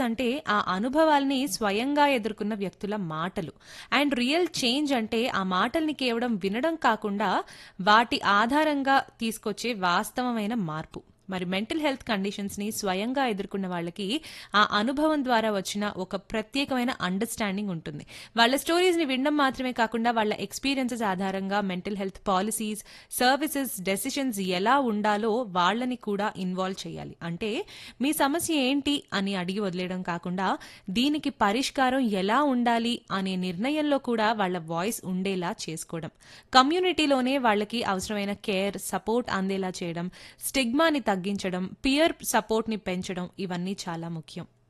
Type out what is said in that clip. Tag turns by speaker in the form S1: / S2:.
S1: stories అంటే ఆ అనుభవాల్ని స్వయంగా ఎదుర్కొన్న వ్యక్తుల మాటలు అండ్ రియల్ చేంజ్ అంటే ఆ మాటల్ని కేవలం వినడం కాకుండా వాటి ఆధారంగా తీసుకొచ్చే వాస్తవమైన మార్పు మరి మెంటల్ హెల్త్ కండిషన్స్ ని స్వయంగా ఎదుర్కొన్న వాళ్ళకి ఆ అనుభవం ద్వారా వచ్చిన ఒక ప్రత్యేకమైన అండర్స్టాండింగ్ ఉంటుంది వాళ్ళ స్టోరీస్ ని వినడం మాత్రమే కాకుండా వాళ్ళ ఎక్స్పీరియన్సెస్ ఆధారంగా mental health policies services decisions ఎలా ఉండాలో వాళ్ళని కూడా ఇన్వాల్వ్ చేయాలి అంటే మీ సమస్య ఏంటి అని అడిగి వదిలేయడం కాకుండా దీనికి పరిష్కారం ఎలా ఉండాలి అనే నిర్ణయంలో కూడా వాళ్ళ వాయిస్ ఉండేలా చేసుకోవడం కమ్యూనిటీలోనే వాళ్ళకి అవసరమైన కేర్ సపోర్ట్ అందేలా చేయడం స్టిగ్మాని తగ్గించడం పియర్ సపోర్ట్ ని పెంచడం ఇవన్నీ చాలా ముఖ్యం